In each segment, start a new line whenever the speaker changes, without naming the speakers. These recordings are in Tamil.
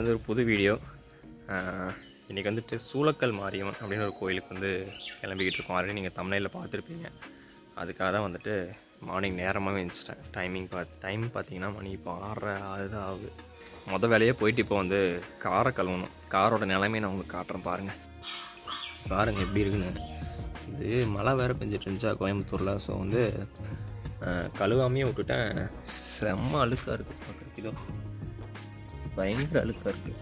வந்து ஒரு புது வீடியோ இன்றைக்கி வந்துட்டு சூளக்கல் மாரியம்மன் அப்படின்னு ஒரு கோயிலுக்கு வந்து கிளம்பிக்கிட்டு இருக்கோம் ஆல்ரெடி நீங்கள் தமிழில் பார்த்துருப்பீங்க அதுக்காக தான் வந்துட்டு மார்னிங் நேரமாகவே எழுந்துச்சிட்டேன் டைமிங் பார்த்து டைம் பார்த்தீங்கன்னா மணி இப்போ ஆறரை அதுதான் ஆகுது மொதல் வேலையே போயிட்டு இப்போ வந்து காரை கழுவணும் காரோட நிலைமையை நான் உங்களுக்கு காட்டுறேன் பாருங்கள் பாருங்கள் எப்படி இருக்குன்னு இது மழை வேறு பெஞ்சிட்டு இருந்துச்சா கோயம்புத்தூரில் ஸோ வந்து அஹ், கழுவாமையே விட்டுட்டேன் செம்ம அழுக்காக இருக்குது பார்க்குறதுக்கு இதோ பயங்கர அழுக்காக இருக்குது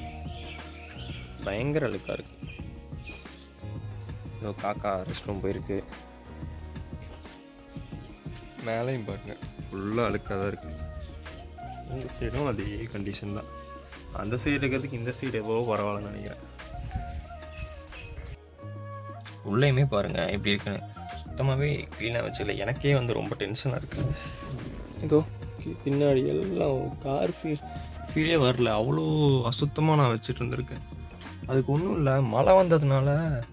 பயங்கர அழுக்காக இருக்குது இதோ காக்கா ரெஸ்ட் ரூம் போயிருக்கு மேலேயும் பாருங்க ஃபுல்லாக அழுக்காக தான் இருக்குது இந்த சைடும் அதே கண்டிஷன் தான் அந்த சைடு இருக்கிறதுக்கு இந்த சைடு எவ்வளோ பரவாயில்லன்னு நினைக்கிறேன் உள்ளேயுமே பாருங்கள் எப்படி இருக்குன்னு சுத்தமாகவே க்ளீனாக வச்சுக்கல எனக்கே வந்து ரொம்ப டென்ஷனாக இருக்குது இதோ கி- பின்னாடி எல்லாம் கார் ஃபீல் ஃபீலே வரல அவ்வளோ அசுத்தமாக நான் வச்சுட்டு இருந்திருக்கேன் அதுக்கு ஒன்றும் இல்லை மழை வந்ததுனால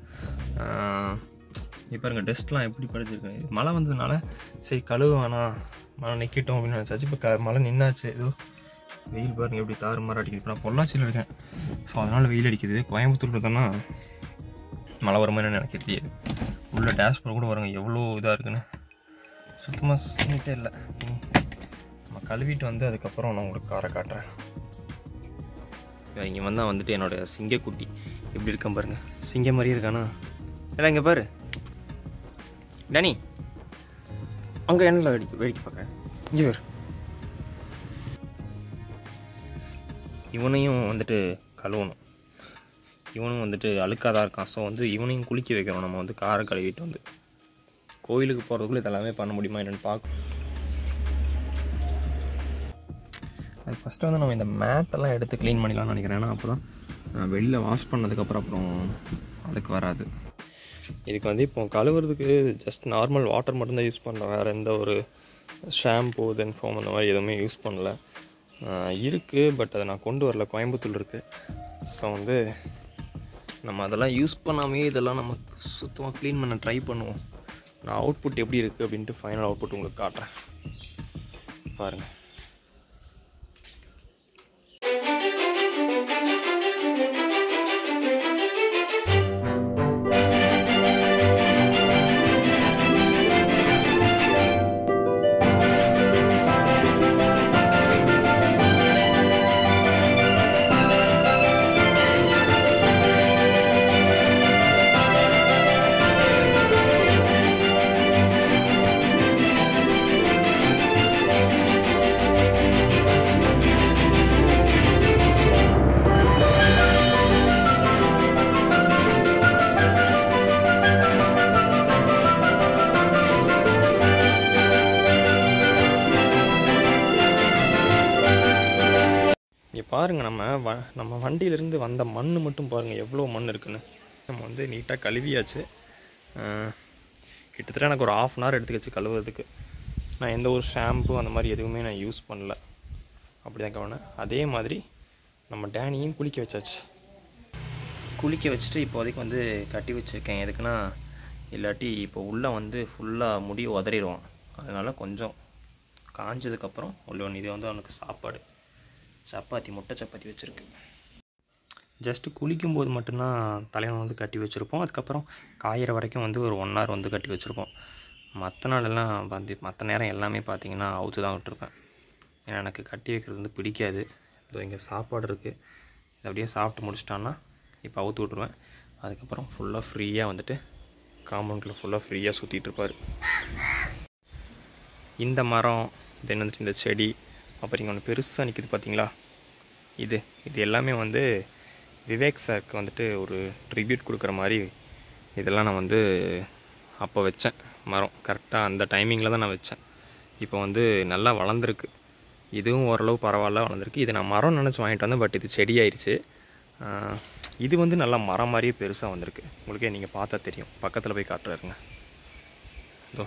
இப்போ பாருங்க டஸ்ட்லாம் எப்படி படிச்சிருக்கேன் மழை வந்ததுனால சரி கழுவு வேணாம் மழை நிற்கட்டும் அப்படின்னு நினச்சாச்சு இப்போ க மழை நின்னாச்சு ஏதோ வெயில் பாருங்க எப்படி தாறு மாற அடிக்குது இப்போ நான் பொள்ளாச்சியில் இருக்கேன் ஸோ அதனால் வெயில் அடிக்குது கோயம்புத்தூர் இருக்கேன்னா மழை வருமானு எனக்கு தெரியாது உள்ள டேஷ்போர்ட் கூட வருங்க எவ்வளோ இதாக இருக்குன்னு சுத்தமாக நீட்டே இல்லை இனி நம்ம கழுவிட்டு வந்து அதுக்கப்புறம் நான் உங்களுக்கு காரை காட்டுறேன் இங்கே வந்தால் வந்துட்டு என்னோடய சிங்கக்குட்டி எப்படி இருக்கான் பாருங்க சிங்கம் மாதிரியே இருக்கானா இல்லை இங்கே பாரு டனி அங்கே என்ன வேடிக்கை வேடிக்கை பார்க்குறேன் இங்கே பாரு இவனையும் வந்துட்டு கழுவணும் இவனும் வந்துட்டு அழுக்காக தான் இருக்கான் ஸோ வந்து இவனையும் குளிக்க வைக்கிறோம் நம்ம வந்து காரை கழுவிட்டு வந்து கோயிலுக்கு போகிறதுக்குள்ளே இதெல்லாமே பண்ண முடியுமா என்னென்னு பார்க்க அது ஃபஸ்ட்டு வந்து நம்ம இந்த மேட்டெல்லாம் எடுத்து க்ளீன் பண்ணிடலாம்னு நினைக்கிறேன் ஏன்னா அப்போ தான் வெளியில் வாஷ் பண்ணதுக்கப்புறம் அப்புறம் அதுக்கு வராது இதுக்கு வந்து இப்போ கழுவுறதுக்கு ஜஸ்ட் நார்மல் வாட்டர் மட்டும்தான் யூஸ் பண்ணுறேன் வேறு எந்த ஒரு ஷாம்பு தென் ஃபோம் அந்த மாதிரி எதுவுமே யூஸ் பண்ணல இருக்குது பட் அதை நான் கொண்டு வரல கோயம்புத்தூர் இருக்குது ஸோ வந்து நம்ம அதெல்லாம் யூஸ் பண்ணாமே இதெல்லாம் நம்ம சுத்தமாக க்ளீன் பண்ண ட்ரை பண்ணுவோம் நான் அவுட்புட் எப்படி இருக்குது அப்படின்ட்டு ஃபைனல் அவுட்புட் உங்களுக்கு காட்டுறேன் பாருங்கள் இங்கே பாருங்கள் நம்ம வ நம்ம வண்டியிலேருந்து வந்த மண் மட்டும் பாருங்கள் எவ்வளோ மண் இருக்குன்னு நம்ம வந்து நீட்டாக கழுவியாச்சு அஹ், கிட்டத்தட்ட எனக்கு ஒரு ஆஃப் அன் ஹவர் எடுத்துக்கிச்சு கழுவுறதுக்கு நான் எந்த ஒரு ஷாம்பு அந்த மாதிரி எதுவுமே நான் யூஸ் பண்ணல அப்படி தான் கவனம் அதே மாதிரி நம்ம டேனியும் குளிக்க வச்சாச்சு குளிக்க வச்சுட்டு இப்போதைக்கு வந்து கட்டி வச்சுருக்கேன் எதுக்குன்னா இல்லாட்டி இப்போ உள்ளே வந்து ஃபுல்லாக முடி உதறிடுவான் அதனால் கொஞ்சம் காஞ்சதுக்கப்புறம் உள்ள ஒன்று இது வந்து அவனுக்கு சாப்பாடு சப்பாத்தி முட்டை சப்பாத்தி வச்சுருக்கு ஜஸ்ட்டு குளிக்கும்போது மட்டும்தான் தலைவன் வந்து கட்டி வச்சுருப்போம் அதுக்கப்புறம் காயிற வரைக்கும் வந்து ஒரு ஒன் ஹவர் வந்து கட்டி வச்சுருப்போம் மற்ற நாளெல்லாம் வந்து மற்ற நேரம் எல்லாமே பார்த்தீங்கன்னா அவுத்து தான் விட்டுருப்பேன் ஏன்னா எனக்கு கட்டி வைக்கிறது வந்து பிடிக்காது இதோ இங்கே சாப்பாடு இருக்குது இதை அப்படியே சாப்பிட்டு முடிச்சிட்டான்னா இப்போ அவுத்து விட்ருவேன் அதுக்கப்புறம் ஃபுல்லாக ஃப்ரீயாக வந்துட்டு காம்பவுண்டில் ஃபுல்லாக ஃப்ரீயாக சுற்றிட்டு இருப்பார் இந்த மரம் தென் வந்துட்டு இந்த செடி அப்புறம் இங்கே ஒன்று பெருசாக நிற்குது பார்த்தீங்களா இது இது எல்லாமே வந்து விவேக் சாருக்கு வந்துட்டு ஒரு ட்ரிபியூட் கொடுக்குற மாதிரி இதெல்லாம் நான் வந்து அப்போ வச்சேன் மரம் கரெக்டாக அந்த டைமிங்கில் தான் நான் வச்சேன் இப்போ வந்து நல்லா வளர்ந்துருக்கு இதுவும் ஓரளவு பரவாயில்ல வளர்ந்துருக்கு இது நான் மரம் நினச்சி வாங்கிட்டு வந்தேன் பட் இது செடி ஆயிடுச்சு ஆஹ், இது வந்து நல்லா மரம் மாதிரியே பெருசாக வந்திருக்கு உங்களுக்கே நீங்கள் பார்த்தா தெரியும் பக்கத்தில் போய் காட்டுறாருங்க இதோ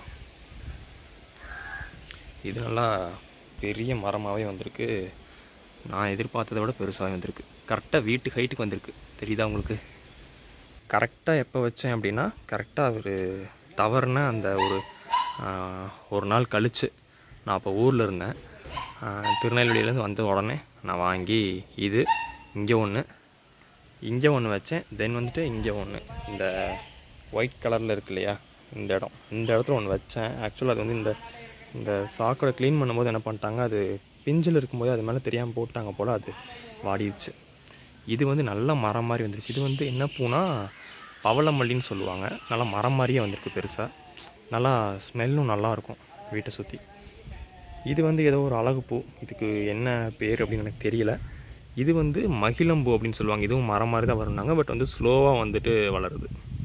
இது நல்லா பெரிய மரமாகவே வந்திருக்கு நான் எதிர்பார்த்ததை விட பெருசாகவே வந்திருக்கு கரெக்டாக வீட்டு ஹைட்டுக்கு வந்திருக்கு தெரியுதா உங்களுக்கு கரெக்டாக எப்போ வச்சேன் அப்படின்னா கரெக்டாக ஒரு தவறுன அந்த ஒரு ஆஹ், ஒரு நாள் கழித்து நான் அப்போ ஊரில் இருந்தேன் ஆஹ், திருநெல்வேலியிலேருந்து வந்த உடனே நான் வாங்கி இது இங்கே ஒன்று இங்கே ஒன்று வச்சேன் தென் வந்துட்டு இங்கே ஒன்று இந்த ஒயிட் கலரில் இருக்கு இல்லையா இந்த இடம் இந்த இடத்துல ஒன்று வச்சேன் ஆக்சுவலாக அது வந்து இந்த இந்த சாக்கடை க்ளீன் பண்ணும்போது என்ன பண்ணிட்டாங்க அது பிஞ்சில் இருக்கும்போது அது மேலே தெரியாமல் போட்டாங்க போல் அது வாடிடுச்சு இது வந்து நல்ல மரம் மாதிரி வந்துருச்சு இது வந்து என்ன பூனா பவளமல்லின்னு சொல்லுவாங்க நல்லா மரம் மாதிரியே வந்திருக்கு பெருசாக நல்லா ஸ்மெல்லும் நல்லாயிருக்கும் வீட்டை சுற்றி இது வந்து ஏதோ ஒரு அழகு பூ இதுக்கு என்ன பேர் அப்படின்னு எனக்கு தெரியல இது வந்து மகிழம்பூ அப்படின்னு சொல்லுவாங்க இதுவும் மரம் மாதிரி தான் வரும்னாங்க பட் வந்து ஸ்லோவாக வந்துட்டு வளருது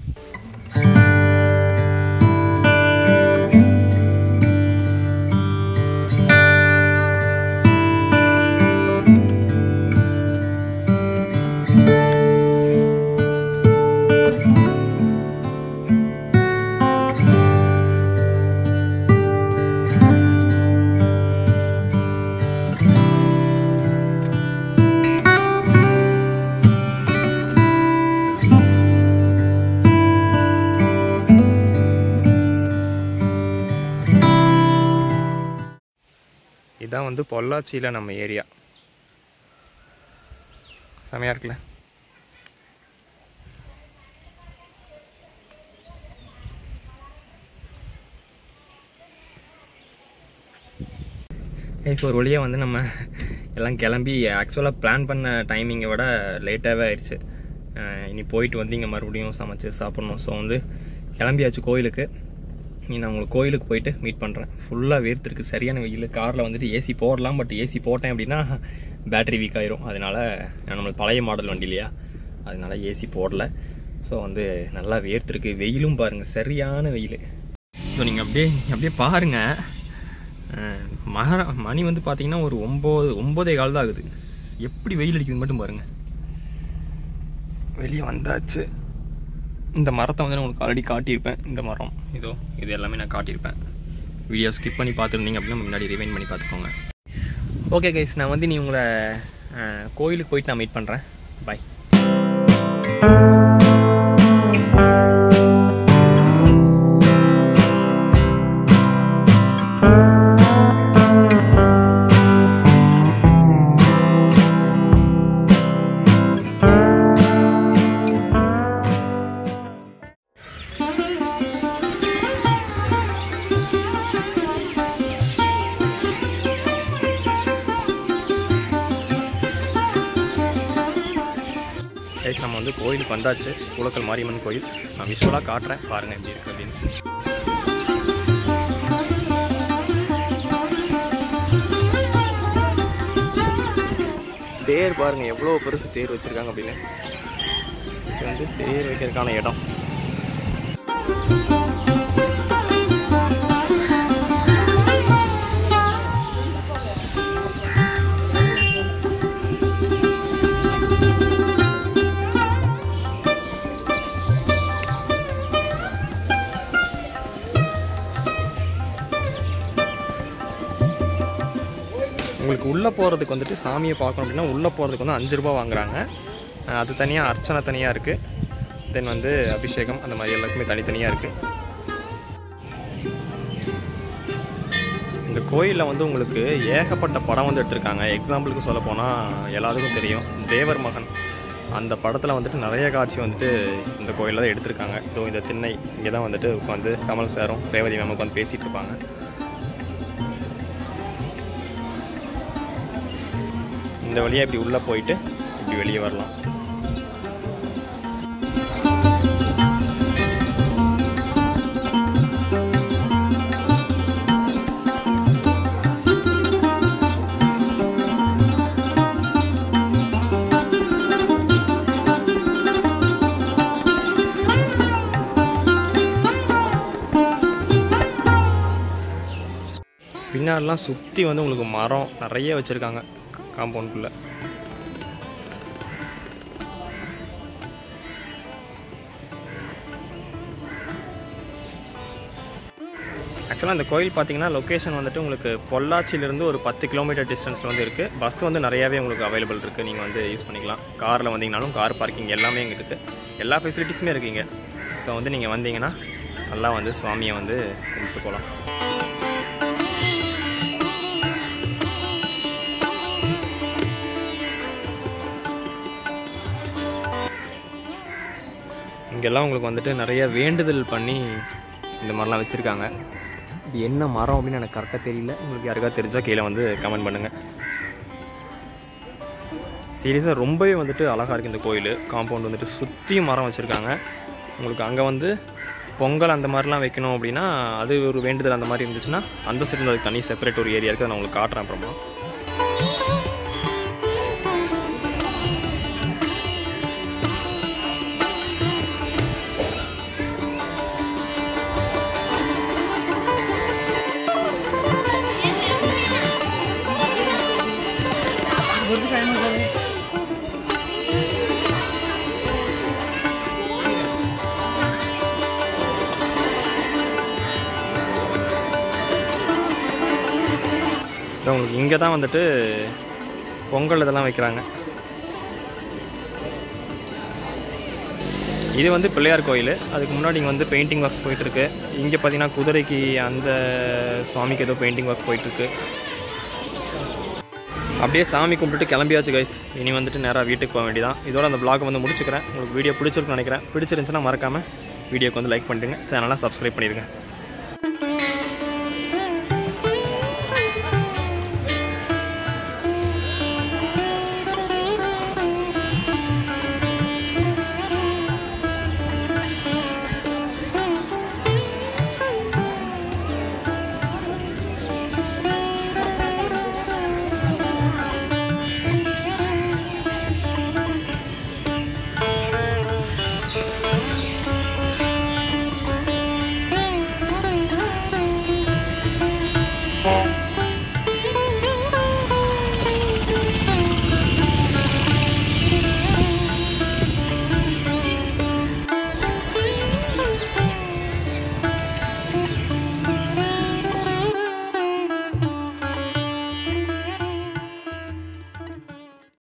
இதான் வந்து பொள்ளாச்சியில் நம்ம ஏரியா செமையாக இருக்குல்ல ஸோ ஒரு வழியாக வந்து நம்ம எல்லாம் கிளம்பி ஆக்சுவலாக பிளான் பண்ண டைமிங்கை விட லேட்டாகவே ஆயிடுச்சு அஹ் இனி போயிட்டு வந்து இங்கே மறுபடியும் சமைச்சு சாப்பிட்ணும் ஸோ வந்து கிளம்பியாச்சு கோயிலுக்கு நீ நான் உங்களுக்கு கோயிலுக்கு போயிட்டு மீட் பண்ணுறேன் ஃபுல்லாக வேர்த்துருக்கு சரியான வெயில் காரில் வந்துட்டு ஏசி போடலாம் பட் ஏசி போட்டேன் அப்படின்னா பேட்டரி வீக் ஆயிரும் அதனால நம்மளுக்கு பழைய மாடல் வண்டி இல்லையா அதனால ஏசி போடல ஸோ வந்து நல்லா வேர்த்துருக்கு வெயிலும் பாருங்கள் சரியான வெயில் ஸோ நீங்கள் அப்படியே அப்படியே பாருங்கள் மகர மணி வந்து பார்த்தீங்கன்னா ஒரு ஒம்பது ஒம்பதே கால் தான் ஆகுது எப்படி வெயில் அடிக்குது மட்டும் பாருங்கள் வெளியே வந்தாச்சு இந்த மரத்தை வந்து நான் உங்களுக்கு ஆல்ரெடி காட்டியிருப்பேன் இந்த மரம் இதோ இது எல்லாமே நான் காட்டியிருப்பேன் வீடியோ ஸ்கிப் பண்ணி பார்த்துருந்தீங்க அப்படின்னா முன்னாடி ரிவைன் பண்ணி பார்த்துக்கோங்க ஓகே கைஸ் நான் வந்து நீ உங்களை அஹ், கோயிலுக்கு போயிட்டு நான் மீட் பண்ணுறேன் பாய் கைஸ் நம்ம வந்து கோயிலுக்கு வந்தாச்சு சூளக்கல் மாரியம்மன் கோயில் நான் விஷுவலாக காட்டுறேன் பாருங்கள் எப்படி இருக்குது அப்படின்னு தேர் பாருங்க எவ்வளோ பெருசு தேர் வச்சுருக்காங்க அப்படின்னு இது வந்து தேர் வைக்கிறதுக்கான இடம் உங்களுக்கு உள்ளே போகிறதுக்கு வந்துட்டு சாமியை பார்க்கணும் அப்படின்னா உள்ளே போகிறதுக்கு வந்து அஞ்சு ரூபா வாங்குறாங்க அஹ் அது தனியாக அர்ச்சனை தனியாக இருக்குது தென் வந்து அபிஷேகம் அந்த மாதிரி எல்லாத்துக்குமே தனித்தனியாக இருக்குது இந்த கோயிலில் வந்து உங்களுக்கு ஏகப்பட்ட படம் வந்து எடுத்திருக்காங்க எக்ஸாம்பிளுக்கு சொல்ல போனால் எல்லாத்துக்கும் தெரியும் தேவர் மகன் அந்த படத்தில் வந்துட்டு நிறைய காட்சி வந்துட்டு இந்த கோயிலில் தான் எடுத்திருக்காங்க இதோ இந்த திண்ணை இங்கே தான் வந்துட்டு உட்காந்து கமல் சாரும் ரேவதி மேம் உட்காந்து பேசிகிட்டு இருப்பாங்க இந்த வழியாக இப்படி உள்ளே போயிட்டு இப்படி வெளியே வரலாம் பின்னாடிலாம் சுற்றி வந்து உங்களுக்கு மரம் நிறைய வச்சுருக்காங்க காம்பவுண்டுக்குள்ளே ஆக்சுவலாக இந்த கோயில் பார்த்தீங்கன்னா லொக்கேஷன் வந்துட்டு உங்களுக்கு பொள்ளாச்சியிலேருந்து ஒரு பத்து கிலோமீட்டர் டிஸ்டன்ஸில் வந்து இருக்குது பஸ் வந்து நிறையாவே உங்களுக்கு அவைலபிள் இருக்குது நீங்கள் வந்து யூஸ் பண்ணிக்கலாம் காரில் வந்தீங்கனாலும் கார் பார்க்கிங் எல்லாமே இங்கே இருக்குது எல்லா ஃபெசிலிட்டிஸுமே இருக்கீங்க ஸோ வந்து நீங்கள் வந்தீங்கன்னா நல்லா வந்து சுவாமியை வந்து கும்பிட்டு போகலாம் இங்கெல்லாம் உங்களுக்கு வந்துட்டு நிறைய வேண்டுதல் பண்ணி இந்த மாதிரிலாம் வச்சுருக்காங்க இது என்ன மரம் அப்படின்னு எனக்கு கரெக்டாக தெரியல உங்களுக்கு யாருக்காவது தெரிஞ்சால் கீழே வந்து கமெண்ட் பண்ணுங்கள் சீரியஸாக ரொம்பவே வந்துட்டு அழகாக இருக்குது இந்த கோயில் காம்பவுண்ட் வந்துட்டு சுற்றியும் மரம் வச்சுருக்காங்க உங்களுக்கு அங்கே வந்து பொங்கல் அந்த மாதிரிலாம் வைக்கணும் அப்படின்னா அது ஒரு வேண்டுதல் அந்த மாதிரி இருந்துச்சுன்னா அந்த சைடு வந்து அதுக்கு தனி செப்பரேட் ஒரு ஏரியா இருக்குது அதை நான் உங்களுக்கு காட்டுறேன் அப்புறமா ஸோ உங்களுக்கு இங்கே தான் வந்துட்டு பொங்கல் இதெல்லாம் வைக்கிறாங்க இது வந்து பிள்ளையார் கோயில் அதுக்கு முன்னாடி இங்கே வந்து பெயிண்டிங் ஒர்க்ஸ் போயிட்டுருக்கு இங்கே பார்த்தீங்கன்னா குதிரைக்கு அந்த சுவாமிக்கு ஏதோ பெயிண்டிங் ஒர்க் போயிட்டுருக்கு அப்படியே சாமி கும்பிட்டுட்டு கிளம்பியாச்சு கைஸ் இனி வந்துட்டு நேராக வீட்டுக்கு போக வேண்டியதான் இதோட அந்த vlog வந்து முடிச்சுக்கிறேன் உங்களுக்கு வீடியோ பிடிச்சிருக்குன்னு நினைக்கிறேன் பிடிச்சிருந்துச்சுன்னா மறக்காமல் வீடியோக்கு வந்து லைக் பண்ணிடுங்க சேனலை சப்ஸ்கிரைப் பண்ணிடுங்க